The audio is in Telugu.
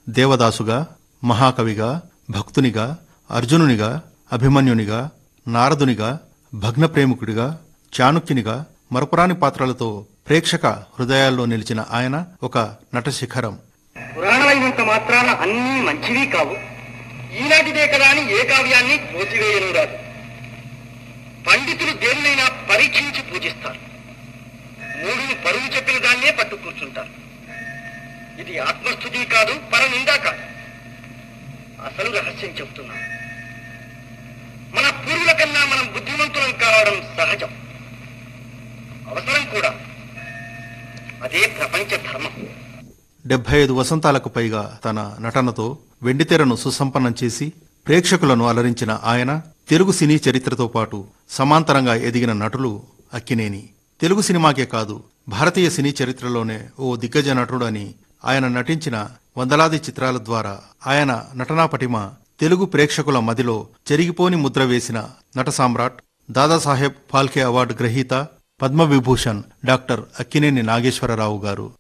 దేవదాసుగా మహాకవిగా భక్తునిగా అర్జునునిగా అభిమన్యునిగా నారదునిగా భగ్నప్రేమికుడిగా చాణుక్యునిగా మరపురాని పాత్రలతో ప్రేక్షక హృదయాల్లో నిలిచిన ఆయన ఒక నట శిఖరం పురాణమైనంత మాత్రాన అన్నీ మంచివి కావు ఈనాటిదే కదా అని ఏ కావ్యాన్ని త్రోసివేయను రాదు పండితులు దేనినైనా పరీక్షించి పూజిస్తారు మూడుని పరువు చెప్పిన దాన్నే పట్టు కూర్చుంటారు ఇది ఆత్మస్థుతి కాదు పరనిందా కాదు అసలు రహస్యం చెప్తున్నాను మన పూర్వుల కన్నా మనం బుద్ధిమంతులం కావడం సహజం అవసరం కూడా అదే ప్రపంచ ధర్మం డెబ్బై ఐదు వసంతాలకు పైగా తన నటనతో వెండితెరను సుసంపన్నం చేసి ప్రేక్షకులను అలరించిన ఆయన తెలుగు సినీ చరిత్రతో పాటు సమాంతరంగా ఎదిగిన నటులు అక్కినేని తెలుగు సినిమాకే కాదు భారతీయ సినీ చరిత్రలోనే ఓ దిగ్గజ నటుడు అని ఆయన నటించిన వందలాది చిత్రాల ద్వారా ఆయన నటనా పటిమ తెలుగు ప్రేక్షకుల మదిలో చెరిగిపోని ముద్ర వేసిన నట సామ్రాట్ దాదాసాహెబ్ ఫాల్కే అవార్డు గ్రహీత పద్మవిభూషణ్ డాక్టర్ అక్కినేని నాగేశ్వరరావు గారు